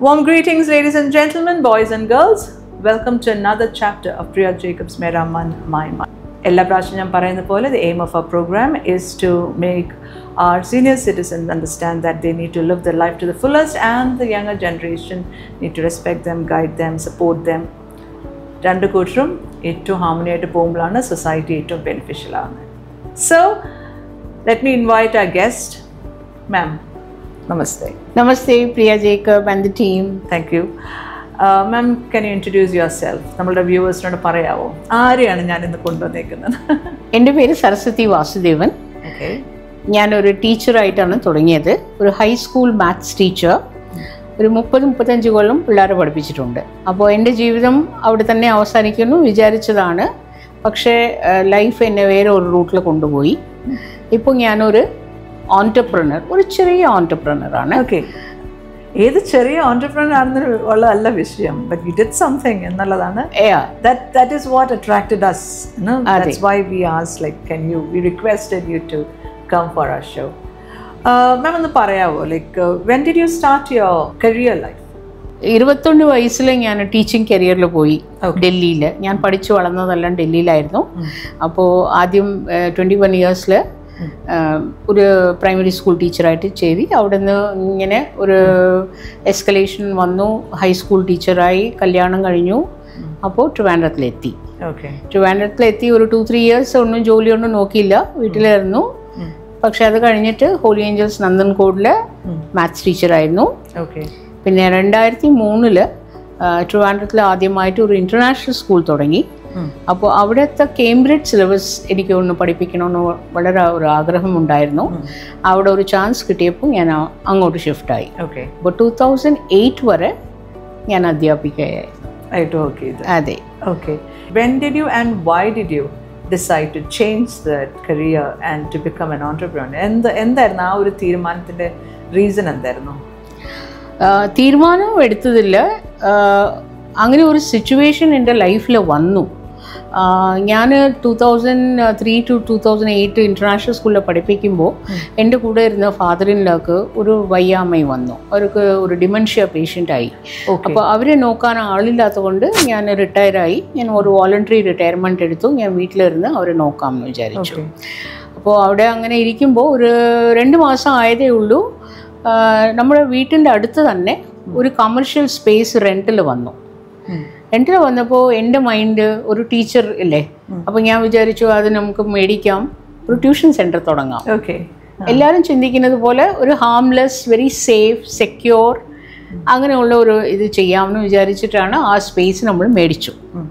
Warm greetings, ladies and gentlemen, boys and girls. Welcome to another chapter of Priya Jacobs Mera Man, My Mind. എല്ലാ പ്രാവശ്യം ഞാൻ പറയുന്ന പോലെ the aim of our programme is to make our senior citizens understand that they need to live the life to the fullest and the younger generation need to respect them guide them support them രണ്ട് കൂട്ടരും ഏറ്റവും harmony ആയിട്ട് പോകുമ്പോഴാണ് society ഏറ്റവും beneficial ആകുന്നത് so let me invite a guest ma'am നമസ്തേ Namaste, Priya Jacob and the team. Thank you ma'am can you introduce yourself നമ്മളുടെ വ്യൂവേഴ്സിനോട് പറയാവോ ആരെയാണ് ഞാൻ ഇന്ന് കൊണ്ടുവന്നേക്കുന്നത് എൻ്റെ പേര് സരസ്വതി വാസുദേവൻ ഓക്കെ ഞാനൊരു ടീച്ചറായിട്ടാണ് തുടങ്ങിയത് ഒരു ഹൈസ്കൂൾ മാത്സ് ടീച്ചർ ഒരു മുപ്പത് മുപ്പത്തഞ്ച് കൊല്ലം പിള്ളേരെ പഠിപ്പിച്ചിട്ടുണ്ട് അപ്പോൾ എൻ്റെ ജീവിതം അവിടെ തന്നെ അവസാനിക്കുന്നു വിചാരിച്ചതാണ് പക്ഷേ ലൈഫ് എന്നെ വേറെ ഒരു റൂട്ടിൽ കൊണ്ടുപോയി ഇപ്പോൾ ഞാനൊരു ഓൺടർപ്രണർ ഒരു ചെറിയ ഓൺടർപ്രണറാണ് ഓക്കെ ഏത് ചെറിയ ഓൺടർപ്രണർ ആണെന്ന് ഉള്ളതല്ല വിഷയം ബട്ട് യു ഡിഡ് സംതിങ് എന്നുള്ളതാണ് Yeah. that that is what attracted us you know Adi. that's why we asked like can you we requested you to come for our show uh, ma'am ഒന്ന് പറയാവോ like when did you start your career life ഇരുപത്തൊന്ന് വയസ്സിൽ ഞാൻ teaching കരിയറിൽ പോയി ഡൽഹിയിൽ ഞാൻ പഠിച്ചു വളർന്നതെല്ലാം ഡൽഹിയിലായിരുന്നു അപ്പോൾ ആദ്യം ട്വൻറ്റി വൺ ഇയേഴ്സിൽ ഒരു പ്രൈമറി സ്കൂൾ ടീച്ചറായിട്ട് ചെയ്തി അവിടെ നിന്ന് ഇങ്ങനെ ഒരു എസ്കലേഷൻ വന്നു ഹൈസ്കൂൾ ടീച്ചറായി കല്യാണം കഴിഞ്ഞു അപ്പോൾ ട്രിവാൻഡ്രത്തിലെത്തി ഓക്കെ ട്രിവാൻഡ്രത്തിലെത്തി ഒരു ടു ത്രീ ഇയേഴ്സ് ഒന്നും ജോലിയൊന്നും നോക്കിയില്ല വീട്ടിലായിരുന്നു പക്ഷെ അത് കഴിഞ്ഞിട്ട് ഹോളി ഏഞ്ചൽസ് നന്ദൻകോടിൽ മാത്സ് ടീച്ചറായിരുന്നു ഓക്കെ പിന്നെ രണ്ടായിരത്തി മൂന്നില് ട്രിവാൻഡ്രത്തിൽ ആദ്യമായിട്ട് ഒരു ഇൻ്റർനാഷണൽ സ്കൂൾ തുടങ്ങി അപ്പോൾ അവിടുത്തെ കേംബ്രിഡ്ജ് സിലബസ് എനിക്ക് ഒന്ന് പഠിപ്പിക്കണമെന്ന് വളരെ ഒരു ആഗ്രഹമുണ്ടായിരുന്നു അവിടെ ഒരു ചാൻസ് കിട്ടിയപ്പോൾ ഞാൻ ആ- അങ്ങോട്ട് ഷിഫ്റ്റായി ഓക്കെ അപ്പോൾ ടൂ തൗസൻഡ് എയ്റ്റ് വരെ ഞാൻ അധ്യാപികയായിരുന്നു ആയിട്ട് വർക്ക് ചെയ്ത് അതെ Okay. When did you and why did you decide to change that career and to become an entrepreneur? എന്ത് എന്തായിരുന്നു ആ ഒരു തീരുമാനത്തിന്റെ റീസൺ എന്തായിരുന്നു ആ, തീരുമാനം എടുത്തതില്ല ആ, അങ്ങനെ ഒരു സിറ്റുവേഷൻ എൻ്റെ ലൈഫിൽ വന്നു ഞാൻ two thousand three to two thousand eight international സ്കൂളിൽ പഠിപ്പിക്കുമ്പോൾ എൻ്റെ കൂടെ ഇരുന്ന ഫാദറിനിലേക്ക് ഒരു വയ്യാമ്മ വന്നു അവർക്ക് ഒരു ഡിമെൻഷ്യ പേഷ്യൻ്റായി Okay. അപ്പോൾ അവരെ നോക്കാൻ ആളില്ലാത്തതുകൊണ്ട് ഞാൻ റിട്ടയറായി ഞാൻ ഒരു വോളണ്ടറി റിട്ടയർമെൻറ്റ് എടുത്തു ഞാൻ വീട്ടിലിരുന്ന് അവരെ നോക്കാമെന്ന് വിചാരിച്ചു Okay. അപ്പോൾ അവിടെ അങ്ങനെ ഇരിക്കുമ്പോൾ ഒരു രണ്ട് മാസം ആയതേ ഉള്ളൂ ആ, നമ്മുടെ വീട്ടിൻ്റെ അടുത്ത് തന്നെ ഒരു കമേർഷ്യൽ സ്പേസ് റെൻറ്റിൽ വന്നു ഉം. റെൻറ്റിൽ വന്നപ്പോൾ എൻ്റെ മൈൻഡ് ഒരു ടീച്ചർ ഇല്ലേ അപ്പോൾ ഞാൻ വിചാരിച്ചു അത് നമുക്ക് മേടിക്കാം ഒരു ട്യൂഷൻ സെൻറ്റർ തുടങ്ങാം Okay. എല്ലാവരും ചിന്തിക്കുന്നത് പോലെ ഒരു ഹാംലെസ് വെരി സേഫ് സെക്യൂർ അങ്ങനെയുള്ള ഒരു ഇത് ചെയ്യാമെന്ന് വിചാരിച്ചിട്ടാണ് ആ സ്പേസ് നമ്മൾ മേടിച്ചു ഉം.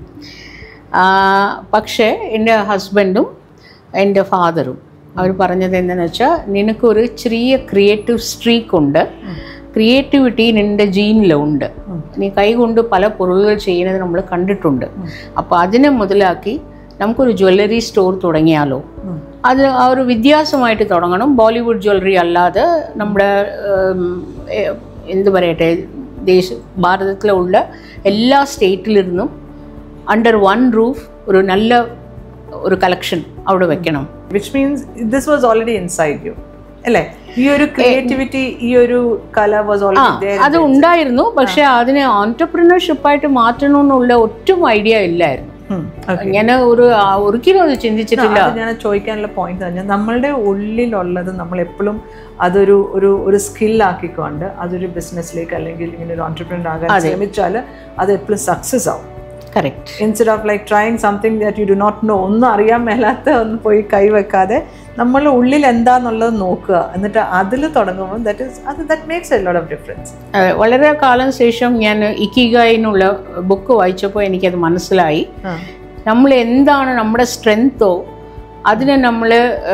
ആ, പക്ഷേ എൻ്റെ ഹസ്ബൻഡും എൻ്റെ ഫാദറും അവർ പറഞ്ഞത് എന്താണെന്ന് വെച്ചാൽ നിനക്കൊരു ചെറിയ ക്രിയേറ്റീവ് സ്ട്രീക്ക് ഉണ്ട് ക്രിയേറ്റിവിറ്റി നിൻ്റെ ജീനിലുണ്ട് നീ കൈകൊണ്ട് പല പൊരുളുകൾ ചെയ്യുന്നത് നമ്മൾ കണ്ടിട്ടുണ്ട് അപ്പോൾ അതിനെ മുതലാക്കി നമുക്കൊരു ജ്വല്ലറി സ്റ്റോർ തുടങ്ങിയാലോ അത് ആ ഒരു വ്യത്യാസമായിട്ട് തുടങ്ങണം ബോളിവുഡ് ജ്വല്ലറി അല്ലാതെ നമ്മുടെ ഉം, എ- എന്ത് പറയട്ടെ ദേശ ഭാരതത്തിലുള്ള എല്ലാ സ്റ്റേറ്റിലിരുന്നും അണ്ടർ വൺ റൂഫ് ഒരു നല്ല ഒരു കളക്ഷൻ അവിടെ വെക്കണം which means this was already inside you അല്ലേ ഈ ഒരു ക്രിയേറ്റിവിറ്റി ഈ ഒരു കല വാസ് ആ ഓൾറെഡി അത് ഉണ്ടായിരുന്നു പക്ഷെ അതിനെ ഓൺടർപ്രിനർഷിപ്പായിട്ട് മാറ്റണമെന്നുള്ള ഒട്ടും ഐഡിയ ഇല്ലായിരുന്നു ഞാൻ ഒരു ആ, ഒരിക്കലും അത് ചിന്തിച്ചിട്ടില്ല അത് ഞാൻ ചോദിക്കാനുള്ള പോയിന്റ് തന്നെ നമ്മളുടെ ഉള്ളിലുള്ളത് നമ്മൾ എപ്പോഴും അതൊരു ഒരു ഒരു സ്കില്ലാക്കിക്കൊണ്ട് അതൊരു ബിസിനസ്സിലേക്ക് അല്ലെങ്കിൽ ഇങ്ങനെ ഒരു ഓൺടർപ്രണർ ആകാൻ ശ്രമിച്ചാൽ അത് എപ്പോഴും സക്സസ് ആവും correct instead of like trying something that you do not know ഒന്നും അറിയാൻ മേലാത്ത ഒന്ന് പോയി കൈവെക്കാതെ നമ്മളുടെ ഉള്ളിൽ എന്താന്നുള്ളത് നോക്കുക എന്നിട്ട് അതിൽ തുടങ്ങുമ്പോൾ ദാറ്റ് ഇസ് അത് that makes a lot of difference അതെ വളരെ കാലം ശേഷം ഞാൻ ഇക്കിഗായിനുള്ള ബുക്ക് വായിച്ചപ്പോൾ എനിക്കത് മനസ്സിലായി നമ്മൾ എന്താണ് നമ്മുടെ സ്ട്രെങ്തോ അതിനെ നമ്മൾ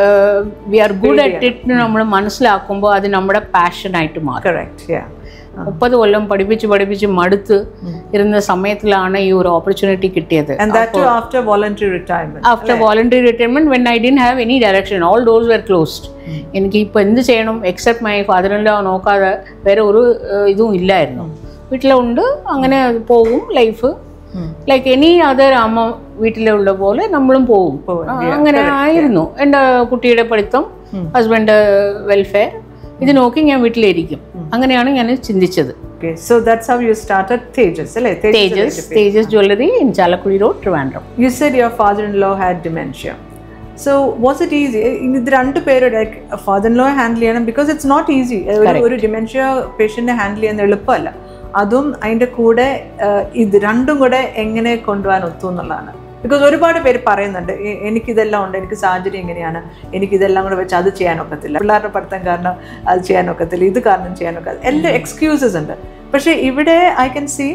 we are good at it നമ്മൾ മനസ്സിലാക്കുമ്പോൾ അത് നമ്മുടെ പാഷനായിട്ട് മാറും കറക്റ്റ് യാ മുപ്പത് കൊല്ലം പഠിപ്പിച്ച് പഠിപ്പിച്ച് മടുത്ത് ഇരുന്ന സമയത്തിലാണ് ഈ ഒരു ഓപ്പർച്യൂണിറ്റി കിട്ടിയത് and that to after voluntary retirement after voluntary retirement when I didn't have any direction all doors were closed എനിക്ക് ഇപ്പോൾ എന്ത് ചെയ്യണം എക്സെപ്റ്റ് മൈ ഫാദറിൻ്റെ നോക്കാതെ വേറെ ഒരു ഏഹ്, ഇതും ഇല്ലായിരുന്നു വീട്ടിലുണ്ട് അങ്ങനെ പോകും ലൈഫ് ലൈക്ക് എനി അതർ അമ്മ വീട്ടിലുള്ള പോലെ നമ്മളും പോകും ആ, അങ്ങനെ ആയിരുന്നു എൻ്റെ കുട്ടിയുടെ പഠിത്തം ഹസ്ബൻഡ് വെൽഫെയർ ഇത് നോക്കി ഞാൻ വീട്ടിലിരിക്കും അങ്ങനെയാണ് ഞാൻ ചിന്തിച്ചത് Okay, so that's how you started Tejas, അല്ലേ? Tejas തേജസ് അല്ലേ Tejas jewellery in Chalakudy road Trivandrum You said your father-in-law had dementia. So was it easy? ഇത് രണ്ട് പേര് like father in law handle ചെയ്യണം ബിക്കോസ് ഇറ്റ്സ് നോട്ട് ഈസി ഒരു ഡിമെൻഷ്യ പേഷ്യൻറ്റിനെ handle ചെയ്യുന്ന എളുപ്പമല്ല അതും അതിൻ്റെ കൂടെ uh, ഇത് രണ്ടും കൂടെ എങ്ങനെ കൊണ്ടുപോകാൻ ഒത്തു എന്നുള്ളതാണ് ബിക്കോസ് ഒരുപാട് പേര് പറയുന്നുണ്ട് "എ- എനിക്കിതെല്ലാം ഉണ്ട് എനിക്ക് സാഹചര്യം എങ്ങനെയാണ് എനിക്കിതെല്ലാം കൂടെ വെച്ച് അത് ചെയ്യാൻ ഒക്കത്തില്ല പിള്ളേരുടെ പഠിത്തം കാരണം അത് ചെയ്യാൻ ഒക്കത്തില്ല ഇത് കാരണം ചെയ്യാൻ ഒക്കത്തില്ല എല്ലാ എക്സ്ക്യൂസസ് ഉണ്ട് പക്ഷേ ഇവിടെ ഐ കൻ സി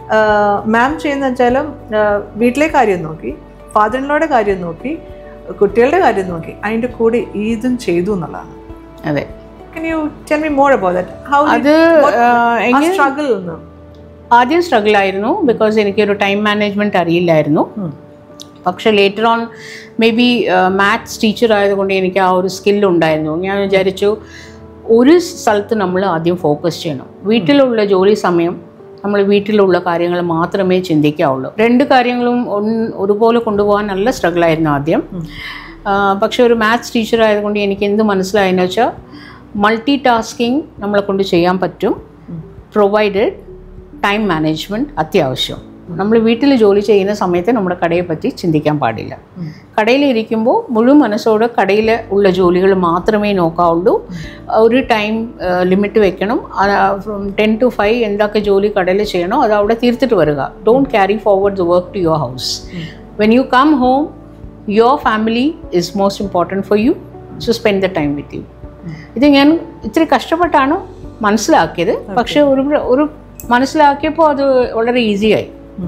മാം ചെയ്യുന്ന വെച്ചാലും വീട്ടിലെ കാര്യം നോക്കി ഫാദർ ഇൻലോയുടെ കാര്യം നോക്കി കുട്ടികളുടെ കാര്യം നോക്കി അതിൻ്റെ കൂടെ ഇതും ചെയ്തു എന്നുള്ളതാണ് അതെ Can you tell me more about that? How did, അത് what, ആ, ആ എങ്ങനെ struggle ഒന്ന് ആദ്യം സ്ട്രഗിൾ ആയിരുന്നു ബിക്കോസ് എനിക്കൊരു ടൈം മാനേജ്മെന്റ് അറിയില്ലായിരുന്നു പക്ഷെ later on maybe maths teacher ആയതുകൊണ്ട് എനിക്ക് ആ ഒരു സ്കിൽ ഉണ്ടായിരുന്നു ഞാൻ വിചാരിച്ചു ഒരു സ്ഥലത്ത് നമ്മൾ ആദ്യം ഫോക്കസ് ചെയ്യണം വീട്ടിലുള്ള ജോലി സമയം നമ്മൾ വീട്ടിലുള്ള കാര്യങ്ങൾ മാത്രമേ ചിന്തിക്കാവുള്ളൂ രണ്ട് കാര്യങ്ങളും ഒന്ന് ഒരുപോലെ കൊണ്ടുപോകാൻ നല്ല സ്ട്രഗിൾ ആയിരുന്നു ആദ്യം ആ, പക്ഷെ ഒരു മാത്സ് ടീച്ചർ ആയതുകൊണ്ട് എനിക്ക് എന്ത് മനസ്സിലായെന്ന് വെച്ചാൽ മൾട്ടി ടാസ്കിങ് നമ്മളെ കൊണ്ട് ചെയ്യാൻ പറ്റും പ്രൊവൈഡഡ് ടൈം മാനേജ്മെൻറ്റ് അത്യാവശ്യം നമ്മൾ വീട്ടിൽ ജോലി ചെയ്യുന്ന സമയത്ത് നമ്മുടെ കടയെ പറ്റി ചിന്തിക്കാൻ പാടില്ല കടയിൽ ഇരിക്കുമ്പോൾ മുഴുവൻ മനസ്സോടെ കടയിൽ ഉള്ള ജോലികൾ മാത്രമേ നോക്കാവുള്ളൂ ഒരു ടൈം ലിമിറ്റ് വെക്കണം ഫ്രം ടെൻ ടു ഫൈവ് എന്തൊക്കെ ജോലി കടയിൽ ചെയ്യണോ അത് അവിടെ തീർത്തിട്ട് വരിക don't carry forward the work to your house when you come home your family is most important for you so spend the time with you ഇത് ഞാൻ ഇത്തിരി കഷ്ടപ്പെട്ടാണ് മനസ്സിലാക്കിയത് പക്ഷെ ഒരു ഒരു മനസ്സിലാക്കിയപ്പോൾ അത് വളരെ ഈസിയായി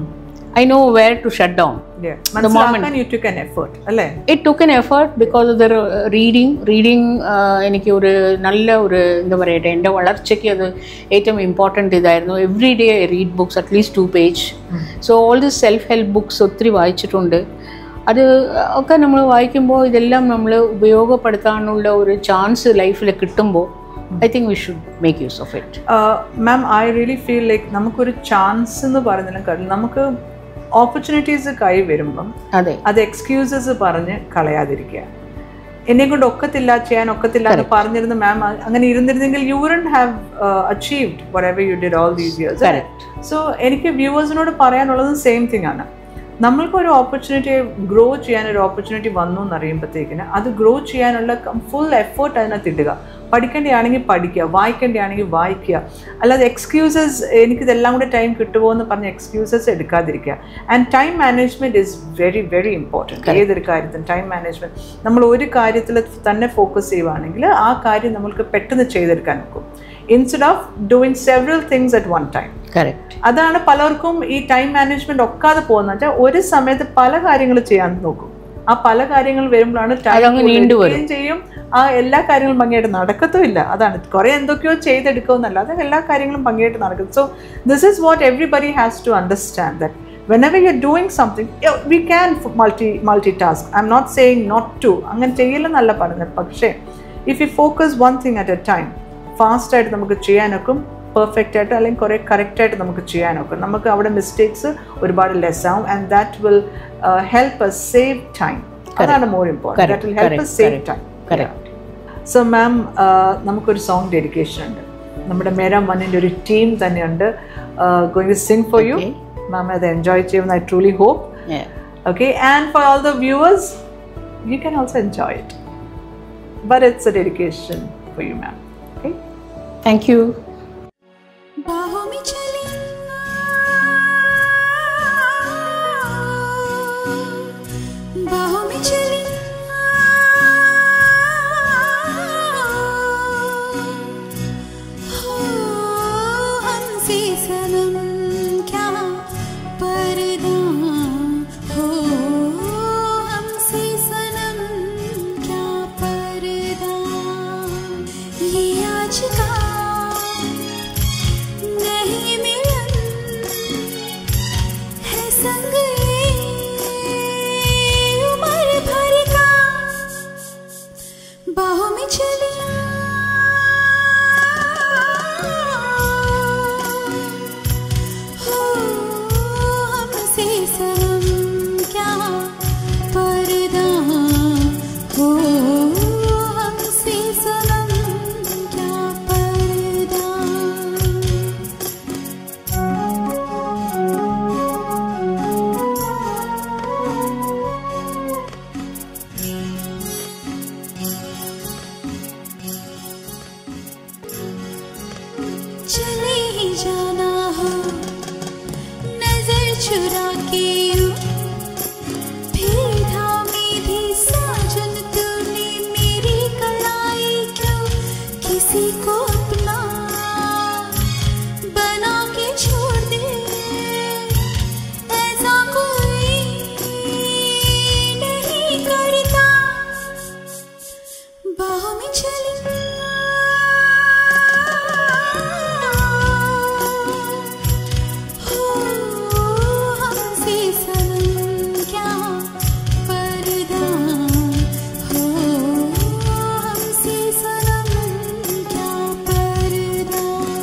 I know where to shut down Yeah. മനസ്സിലാക്കാൻ you took an effort അല്ലേ it took an effort because of the reading reading എനിക്ക് ഒരു നല്ല ഒരു എന്താ പറയട്ടെ എൻ്റെ വളർച്ചയ്ക്ക് അത് ഏറ്റവും ഇമ്പോർട്ടൻ്റ് ഇതായിരുന്നു every day I read books at least two page so all the self help books ഒത്തിരി വായിച്ചിട്ടുണ്ട് അത് ഒക്കെ നമ്മൾ വായിക്കുമ്പോൾ ഇതെല്ലാം നമ്മൾ ഉപയോഗപ്പെടുത്താനുള്ള ഒരു ചാൻസ് ലൈഫിൽ കിട്ടുമ്പോൾ I think we should make use of it ma'am I really feel like നമുക്കൊരു ചാൻസ് എന്ന് പറയുന്നതിനെക്കാളും നമുക്ക് ഓപ്പർച്യൂണിറ്റീസ് കൈ വരുമ്പം അതെ അത് എക്സ്ക്യൂസസ് പറഞ്ഞ് കളയാതിരിക്കുക എന്നെ കൊണ്ട് ഒക്കത്തില്ല ചെയ്യാൻ ഒക്കത്തില്ല എന്ന് പറഞ്ഞിരുന്ന മാം അങ്ങനെ ഇരുന്നിരുന്നെങ്കിൽ you wouldn't have achieved whatever you did all these years Correct. So എനിക്ക് വ്യൂവേഴ്സിനോട് പറയാനുള്ളത് സെയിം തിങ് ആണ് നമ്മൾക്ക് ഒരു ഓപ്പർച്യൂണിറ്റി ഗ്രോ ചെയ്യാൻ ഒരു ഓപ്പർച്യൂണിറ്റി വന്നു എന്നറിയുമ്പോഴത്തേക്കിന് അത് ഗ്രോ ചെയ്യാനുള്ള ഫുൾ എഫേർട്ട് അതിനകത്ത് ഇടുക പഠിക്കേണ്ടതാണെങ്കിൽ പഠിക്കുക വായിക്കേണ്ടതാണെങ്കിൽ വായിക്കുക അല്ലാതെ എക്സ്ക്യൂസസ് എനിക്കിതെല്ലാം കൂടെ ടൈം കിട്ടുമോ എന്ന് പറഞ്ഞ എക്സ്ക്യൂസസ് എടുക്കാതിരിക്കുക and time management is very very important ഏതൊരു കാര്യത്തിനും ടൈം മാനേജ്മെൻറ്റ് നമ്മൾ ഒരു കാര്യത്തിൽ തന്നെ ഫോക്കസ് ചെയ്യുവാണെങ്കിൽ ആ കാര്യം നമ്മൾക്ക് പെട്ടെന്ന് ചെയ്തെടുക്കാൻ നോക്കും instead of doing several things at one time correct അതാണ് പലർക്കും ഈ ടൈം മാനേജ്മെന്റ് ഒക്കാതെ പോകുന്നത് വെച്ചാൽ ഒരു സമയത്ത് പല കാര്യങ്ങൾ ചെയ്യാൻ നോക്കും ആ പല കാര്യങ്ങൾ വരുമ്പോഴാണ് അതങ്ങ് ടൈം നീണ്ടുവരും. ചെയ്യും ആ എല്ലാ കാര്യങ്ങളും ഭംഗിയായിട്ട് നടക്കത്തുമില്ല അതാണ് കുറെ എന്തൊക്കെയോ ചെയ്തെടുക്കുമെന്നല്ല അത് എല്ലാ കാര്യങ്ങളും ഭംഗിയായിട്ട് നടക്കും so this is what everybody has to understand that whenever you're doing something yeah, we can f- multi multitask i'm not saying not to അങ്ങനെ ചെയ്യില്ലെന്നല്ല പറഞ്ഞത് പക്ഷേ if you focus one thing at a time fast ആയിട്ട് നമുക്ക് ചെയ്യാനൊക്കും perfect ആയിട്ട് അല്ലെങ്കിൽ കുറേ correct ആയിട്ട് നമുക്ക് ചെയ്യാനൊക്കും നമുക്ക് അവിടെ മിസ്റ്റേക്സ് ഒരുപാട് ലെസ് ആവും and that will help us save time അതാണ് more important that will help us save time correct. So ma'am നമുക്കൊരു സോങ് ഡെഡിക്കേഷൻ ഉണ്ട് നമ്മുടെ മേരാ മണ്ണിൻ്റെ ഒരു ടീം തന്നെയുണ്ട് going to sing for you Okay. Ma'am അത് എൻജോയ് ചെയ്യുമെന്ന് I truly hope Yeah. Okay, and for all the viewers, you can also enjoy it. But it's a dedication for you, ma'am. Okay? Thank you. बाहों में चली बाहों में चली हो हमसे सनम क्या पर्दा हो हमसे सनम क्या पर्दा ये आज का नहीं मिल चुरा के यूं भेदा मेरी साजन तूने मेरी कलाई क्यों किसी को अपना बना के छोड़ दे ऐसा कोई नहीं करता बाहों में चली हो हमसे सनम क्या पर्दा हो हमसे सनम क्या पर्दा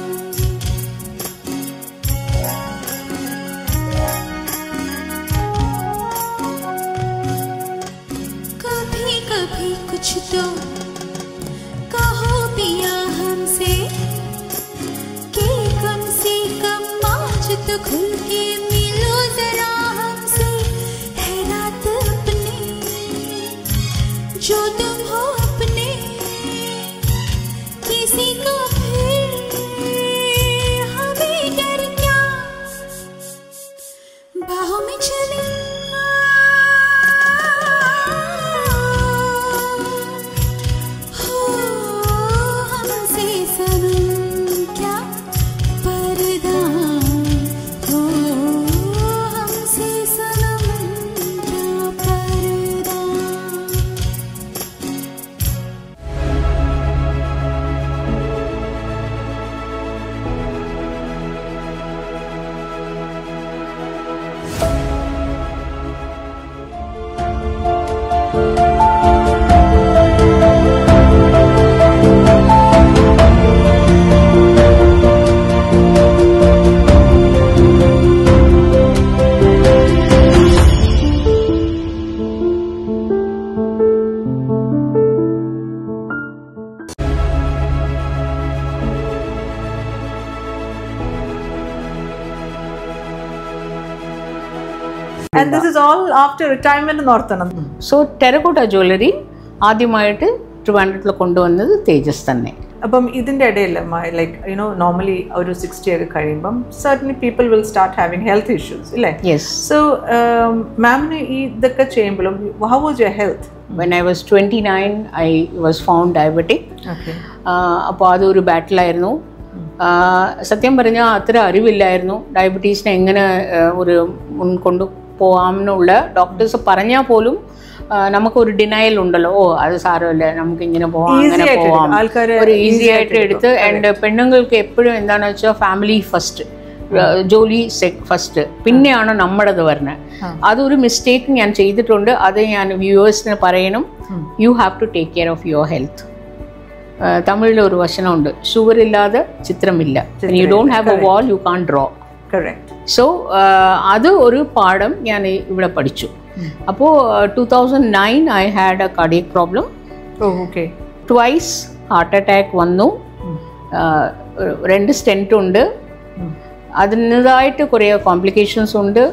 कभी कभी कुछ तो कहो पिया हमसे कि कम से कम आज तो खुल के मिलो जरा हमसे है रात अपने जो तुम हो अपने किसी को फिर हमें डर क्या बाहों में चले हो हमसे सनम क्या पर्दा हो हमसे सनम क्या पर्दा And this is all after retirement in ഓർത്തണം സോ ടെറക്കോട്ട ജ്വല്ലറി ആദ്യമായിട്ട് ട്രിവാൻഡ്രത്തിൽ കൊണ്ടുവന്നത് തേജസ് തന്നെ അപ്പം ഇതിൻ്റെ ഇടയിൽ ലൈക്ക് യുനോ നോർമലി ഒരു സിക്സ്റ്റി ഒക്കെ കഴിയുമ്പം certainly people will start having health issues ഇല്ലേ യെസ് സോ മാമിന് ഈ ഇതൊക്കെ ചെയ്യുമ്പോഴും how was your health when I was twenty nine I was found diabetic okay അപ്പോൾ അതൊരു ബാറ്റിലായിരുന്നു സത്യം പറഞ്ഞാൽ അത്ര അറിവില്ലായിരുന്നു ഡയബറ്റീസിനെ എങ്ങനെ ആ, ഒരു മുൻകൊണ്ടു പോകാമെന്നുള്ള ഡോക്ടേഴ്സ് പറഞ്ഞാൽ പോലും ആ, നമുക്കൊരു ഡിനയൽ ഉണ്ടല്ലോ ഓ അത് സാരമല്ല നമുക്ക് ഇങ്ങനെ പോവാം Easy അങ്ങനെ ആയിട്ട് പോവാം എടുക്കും. ആൾക്കാര് ഒരു easy ഈസി ആയിട്ട് ആയിട്ട് എടുത്ത് എടുക്കും. ആൻഡ് പെണ്ണുങ്ങൾക്ക് എപ്പോഴും എന്താണെന്ന് വെച്ചാൽ ഫാമിലി ഫസ്റ്റ് ജോലി ഫസ്റ്റ് പിന്നെയാണ് നമ്മുടേത് വരുന്നത് അതൊരു മിസ്റ്റേക്ക് ഞാൻ ചെയ്തിട്ടുണ്ട് അത് ഞാൻ വ്യൂവേഴ്സിന് പറയണം you have to take care of your health തമിഴിൽ ഒരു വചനമുണ്ട് ഷുഗർ ഇല്ലാതെ ചിത്രമില്ല you don't have a wall you can't draw correct so അത് ഒരു പാഠം ഞാൻ ഇവിടെ പഠിച്ചു അപ്പോൾ two thousand nine I had a cardiac problem oh okay twice heart attack വന്നു ആ, രണ്ട് സ്റ്റെൻറ്റ് ഉണ്ട് അതിൻ്റെതായിട്ട് കുറേ കോംപ്ലിക്കേഷൻസ് ഉണ്ട്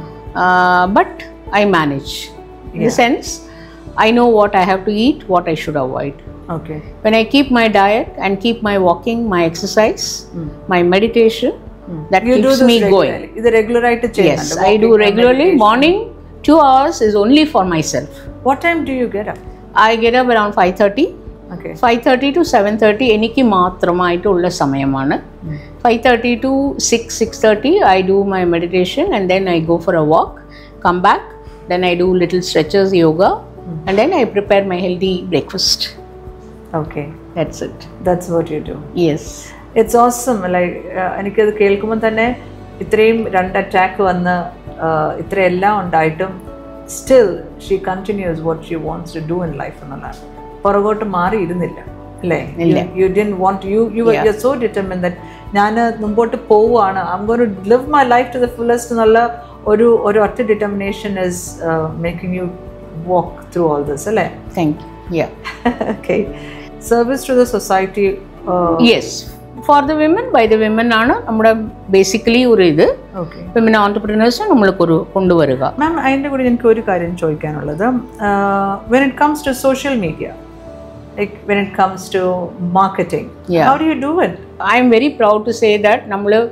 but I manage in the sense I know what I have to eat what I should avoid okay when I keep my diet and keep my walking, my exercise, my meditation, that You do keeps this me regularly. going. ഇത് regular ആയിട്ട് Yes, ചെയ്യുന്നുണ്ട് I do regularly. Morning, two hours is only for myself. What time do you get up I get up around 5.30. Okay five thirty to seven thirty എനിക്ക് മാത്രമായിട്ടുള്ള സമയമാണ് five thirty to six six thirty I do my meditation and then I go for a walk come back then I do little stretchers yoga and then I prepare my healthy breakfast okay that's it that's what you do yes it's awesome like എനിക്കത് കേൾക്കുമ്പോൾ തന്നെ ഇത്രയും രണ്ട് attack വന്ന് uh, ഇത്രയെല്ലാം ഉണ്ടായിട്ടും still she continues what she wants to do in life എന്നുള്ളതാണ് പുറകോട്ട് മാറിയിരുന്നില്ല അല്ലേ ഇല്ല. You didn't want you you you so determined that ഞാൻ മുമ്പോട്ട് പോവുകയാണ് I going to live my life to the fullest എന്നുള്ള ഒരു ഒരു ഒറ്റ determination is making you walk through all this അല്ലേ thank you yeah okay service to the society yes for the women by the women ആണ് നമ്മുടെ basically ഒരു ഇത് okay women ഓൺടർപ്രിനേഴ്സ് നമ്മൾക്കൊരു കൊണ്ടുവരിക മാം അതിൻ്റെ കൂടെ എനിക്ക് ഒരു കാര്യം ചോദിക്കാനുള്ളത് when it comes to social media like when it comes to marketing Yeah. How do you do it I am very proud to say that നമ്മൾ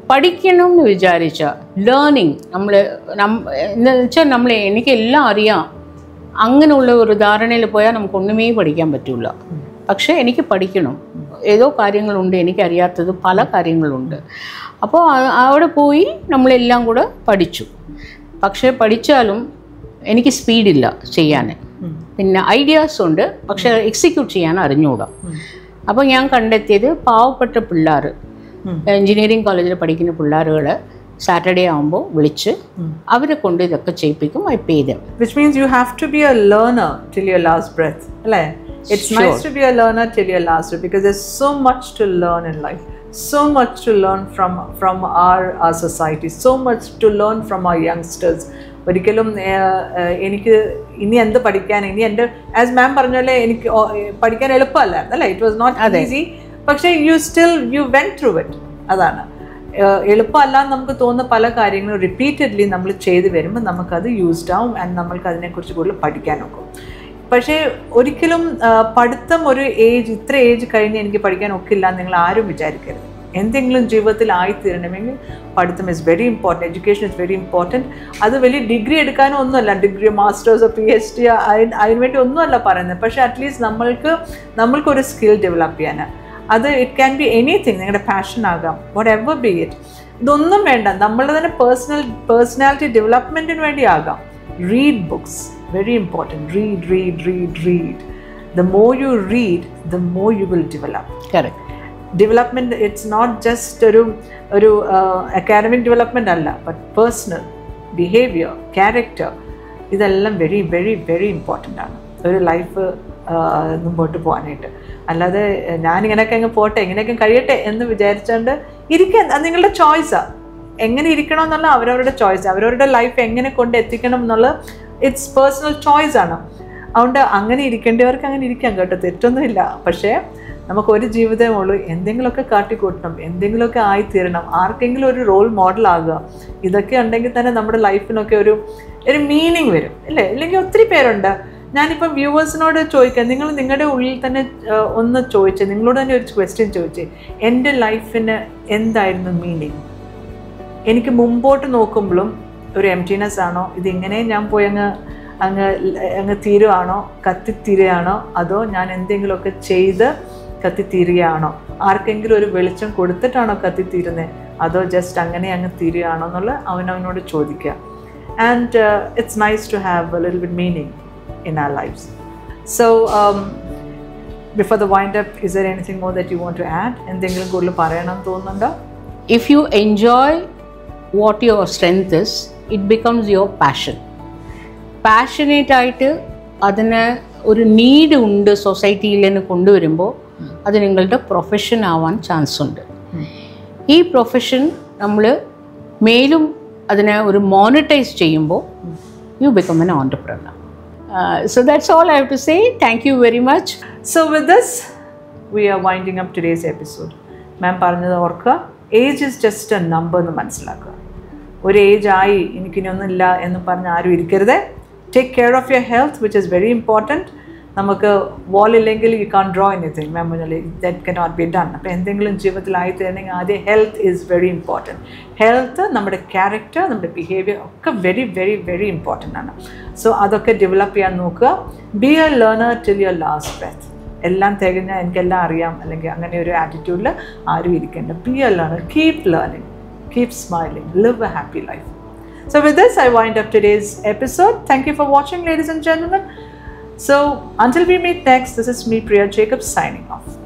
പഠിക്കണം എന്ന് വിചാരിച്ച ലേണിങ് നമ്മൾ എന്ന് വെച്ചാൽ നമ്മൾ എനിക്ക് എല്ലാം അറിയാം അങ്ങനെയുള്ള ഒരു ധാരണയിൽ പോയാൽ നമുക്ക് ഒന്നുമേ പഠിക്കാൻ പറ്റില്ല പക്ഷേ എനിക്ക് പഠിക്കണം ഏതോ കാര്യങ്ങളുണ്ട് എനിക്കറിയാത്തത് പല കാര്യങ്ങളുണ്ട് അപ്പോൾ ആ- അവിടെ പോയി നമ്മളെല്ലാം കൂടെ പഠിച്ചു പക്ഷേ പഠിച്ചാലും എനിക്ക് സ്പീഡില്ല ചെയ്യാൻ പിന്നെ ഐഡിയാസ് ഉണ്ട് പക്ഷേ എക്സിക്യൂട്ട് ചെയ്യാൻ അറിഞ്ഞുകൂടാ അപ്പോൾ ഞാൻ കണ്ടെത്തിയത് പാവപ്പെട്ട പിള്ളേർ എഞ്ചിനീയറിംഗ് കോളേജിൽ പഠിക്കുന്ന പിള്ളേരുകളെ സാറ്റർഡേ ആകുമ്പോൾ വിളിച്ച് അവരെ കൊണ്ട് ഇതൊക്കെ ചെയ്യിപ്പിക്കും I pay them which means you have to be a learner till your last breath അല്ലേ it's nice to be a learner till your last breath because there's so much to learn in life so much to learn from from our, our society so much to learn from our youngsters ഒരിക്കലും ഏഹ്, ഏഹ്, എനിക്ക് ഇനി എന്ത് പഠിക്കാൻ ഇനി എൻ്റെ as മാം പറഞ്ഞ പോലെ എനിക്ക് ഓ- ഏഹ്, പഠിക്കാൻ എളുപ്പമല്ലായിരുന്നു അല്ലേ ഇറ്റ് വാസ് നോട്ട് ഈസി പക്ഷേ you still you went through it അതാണ് ഏഹ് എളുപ്പമല്ല എന്ന് നമുക്ക് തോന്നുന്ന പല കാര്യങ്ങളും റിപ്പീറ്റഡ്ലി നമ്മൾ ചെയ്ത് വരുമ്പോൾ നമുക്കത് യൂസ്ഡ് ആവും ആൻഡ് നമ്മൾക്ക് അതിനെക്കുറിച്ച് കൂടുതൽ പഠിക്കാൻ നോക്കും പക്ഷേ ഒരിക്കലും ആ, പഠിത്തം ഒരു ഏജ് ഇത്ര ഏജ് കഴിഞ്ഞ് എനിക്ക് പഠിക്കാൻ ഒക്കില്ല എന്ന് നിങ്ങൾ ആരും വിചാരിക്കരുത് എന്തെങ്കിലും ജീവിതത്തിൽ ആയിത്തീരണമെങ്കിൽ പഠിത്തം is very important education is very important അത് വലിയ ഡിഗ്രി എടുക്കാനോ ഒന്നുമല്ല ഡിഗ്രി മാസ്റ്റേഴ്സോ പി എച്ച് ഡി അതിന് വേണ്ടി ഒന്നുമല്ല പറയുന്നത് പക്ഷേ അറ്റ്ലീസ്റ്റ് നമ്മൾക്ക് നമ്മൾക്കൊരു സ്കിൽ ഡെവലപ്പ് ചെയ്യാനാണ് അത് ഇറ്റ് ക്യാൻ ബി എനിത്തിങ് നിങ്ങളുടെ പാഷൻ ആകാം വട്ട് എവർ ബി ഇറ്റ് ഇതൊന്നും വേണ്ട നമ്മളുടെ തന്നെ പേഴ്സണൽ പേഴ്സണാലിറ്റി ഡെവലപ്മെൻറ്റിന് വേണ്ടി ആകാം read books very important read read read read the more you read the more you will develop correct development it's not just ഒരു ഒരു അക്കാഡമിക് ഡെവലപ്മെൻ്റ് അല്ല ബട്ട് പേഴ്സണൽ ബിഹേവിയർ ക്യാരക്ടർ ഇതെല്ലാം വെരി വെരി വെരി ഇമ്പോർട്ടൻ്റ് ആണ് ഒരു life മുമ്പോട്ട് പോകാനായിട്ട് അല്ലാതെ ഏഹ്, ഞാനിങ്ങനെയൊക്കെ അങ്ങ് പോട്ടെ ഇങ്ങനെയൊക്കെ കഴിയട്ടെ എന്ന് വിചാരിച്ചുകൊണ്ട് ഇരിക്കാൻ അത് നിങ്ങളുടെ ചോയ്സാണ് എങ്ങനെ ഇരിക്കണം എന്നുള്ള അവരവരുടെ ചോയ്സ് അവരവരുടെ ലൈഫ് എങ്ങനെ കൊണ്ട് എത്തിക്കണം എന്നുള്ള ഇറ്റ്സ് പേഴ്സണൽ ചോയ്സ് ആണ് അതുകൊണ്ട് അങ്ങനെ ഇരിക്കേണ്ടവർക്ക് അങ്ങനെ ഇരിക്കാം കേട്ടോ തെറ്റൊന്നുമില്ല പക്ഷേ നമുക്ക് ഒരു ജീവിതമേ ഉള്ളൂ എന്തെങ്കിലുമൊക്കെ കാട്ടിക്കൂട്ടണം എന്തെങ്കിലുമൊക്കെ ആയിത്തീരണം ആർക്കെങ്കിലും ഒരു റോൾ മോഡൽ ആകുക ഇതൊക്കെ ഉണ്ടെങ്കിൽ തന്നെ നമ്മുടെ ലൈഫിനൊക്കെ ഒരു ഒരു മീനിങ് വരും അല്ലേ ഇല്ലെങ്കിൽ ഒത്തിരി പേരുണ്ട് ഞാനിപ്പം വ്യൂവേഴ്സിനോട് ചോദിക്കാം നിങ്ങൾ നിങ്ങളുടെ ഉള്ളിൽ തന്നെ ആ, ഒന്ന് ചോദിച്ചേ നിങ്ങളോട് തന്നെ ഒരു ക്വസ്റ്റ്യൻ ചോദിച്ചേ എൻ്റെ ലൈഫിന് എന്തായിരുന്നു മീനിങ് എനിക്ക് മുമ്പോട്ട് നോക്കുമ്പോഴും ഒരു എംറ്റിനെസ് ആണോ ഇതിങ്ങനെ ഞാൻ പോയി അങ്ങ് അങ്ങ് ല- അങ്ങ് തീരുവാണോ കത്തിത്തീരുകയാണോ അതോ ഞാൻ എന്തെങ്കിലുമൊക്കെ ചെയ്ത് കത്തിത്തീരുകയാണോ ആർക്കെങ്കിലും ഒരു വെളിച്ചം കൊടുത്തിട്ടാണോ കത്തിത്തീരുന്നത് അതോ ജസ്റ്റ് അങ്ങനെ അങ്ങ് തീരുകയാണോ എന്നുള്ള അവനവനോട് ചോദിക്കുക and it's nice to have a little bit meaning in our lives. So, um, before the wind up, is there anything more that you want to add? എന്തെങ്കിലും കൂടുതൽ പറയണം തോന്നുന്നുണ്ടോ if you enjoy what your strength is, it becomes your passion. Passionate ആയിട്ട് അതിന് ഒരു need ഉണ്ട് സൊസൈറ്റിയിൽ നിന്ന് കൊണ്ടുവരുമ്പോൾ അത് നിങ്ങളുടെ പ്രൊഫഷൻ ആവാൻ ചാൻസ് ഉണ്ട് ഈ പ്രൊഫഷൻ നമ്മൾ മേലും അതിനെ ഒരു മോണിറ്റൈസ് ചെയ്യുമ്പോൾ you become an entrepreneur so that's all I have to say thank you very much So, with this, we are winding up today's episode. Ma'am പറഞ്ഞത് ഓർക്കുക age is just a number എന്ന് മനസ്സിലാക്കുക ഒരു age ആയി എനിക്കിനി ഒന്നുമില്ല എന്ന് പറഞ്ഞ് ആരും ഇരിക്കരുത് take care of your health which is very important നമുക്ക് വാൾ ഇല്ലെങ്കിൽ you can't draw anything ma'am പറഞ്ഞാൽ that can not be done അപ്പോൾ എന്തെങ്കിലും ജീവിതത്തിൽ ആയി തീരണമെങ്കിൽ ആദ്യം health is very important health നമ്മുടെ ക്യാരക്ടർ നമ്മുടെ ബിഹേവിയർ ഒക്കെ വെരി വെരി വെരി ഇമ്പോർട്ടൻ്റ് ആണ് സോ അതൊക്കെ ഡെവലപ്പ് ചെയ്യാൻ നോക്കുക be a learner till your last breath എല്ലാം തികഞ്ഞ എനിക്കെല്ലാം അറിയാം അല്ലെങ്കിൽ അങ്ങനെ ഒരു ആറ്റിറ്റ്യൂഡിൽ ആരും ഇരിക്കേണ്ട be a learner keep learning keep smiling live a happy life So, with this, I wind up today's episode. Thank you for watching, ladies and gentlemen. So, until we meet next, this is me, Priya Jacobs, signing off.